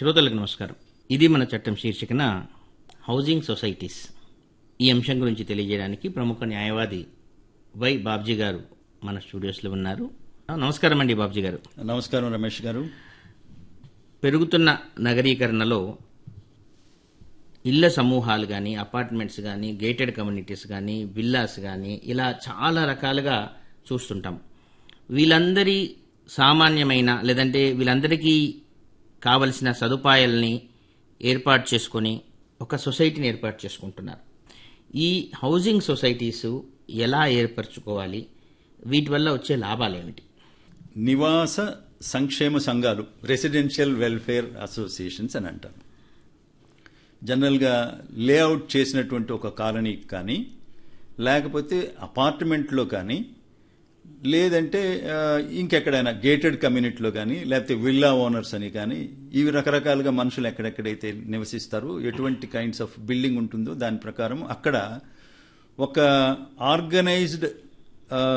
శ్రోతలకు నమస్కారం ఇది మన చట్టం శీర్షికన హౌసింగ్ సొసైటీస్ ఈ అంశం గురించి తెలియజేయడానికి ప్రముఖ న్యాయవాది వై బాబ్జీ గారు మన స్టూడియోస్లో ఉన్నారు నమస్కారం అండి బాబ్జీ గారు నమస్కారం రమేష్ గారు పెరుగుతున్న నగరీకరణలో ఇళ్ల సమూహాలు కానీ అపార్ట్మెంట్స్ కానీ గేటెడ్ కమ్యూనిటీస్ కానీ విల్లాస్ కానీ ఇలా చాలా రకాలుగా చూస్తుంటాం వీళ్ళందరి సామాన్యమైన లేదంటే వీళ్ళందరికీ కావలసిన సదుపాయాలని ఏర్పాటు చేసుకొని ఒక సొసైటీని ఏర్పాటు చేసుకుంటున్నారు ఈ హౌసింగ్ సొసైటీస్ ఎలా ఏర్పరచుకోవాలి వీటి వల్ల వచ్చే లాభాలు ఏమిటి నివాస సంక్షేమ సంఘాలు రెసిడెన్షియల్ వెల్ఫేర్ అసోసియేషన్స్ అని అంటారు జనరల్గా లేఅవుట్ చేసినటువంటి ఒక కాలనీకి కానీ లేకపోతే అపార్ట్మెంట్లో కానీ లేదంటే ఆ, ఇంకెక్కడైనా గేటెడ్ కమ్యూనిటీలో కానీ లేకపోతే విల్లా ఓనర్స్ అని కానీ ఇవి రకరకాలుగా మనుషులు ఎక్కడెక్కడైతే నివసిస్తారో ఎటువంటి కైండ్స్ ఆఫ్ బిల్డింగ్ ఉంటుందో దాని ప్రకారం అక్కడ ఒక ఆర్గనైజ్డ్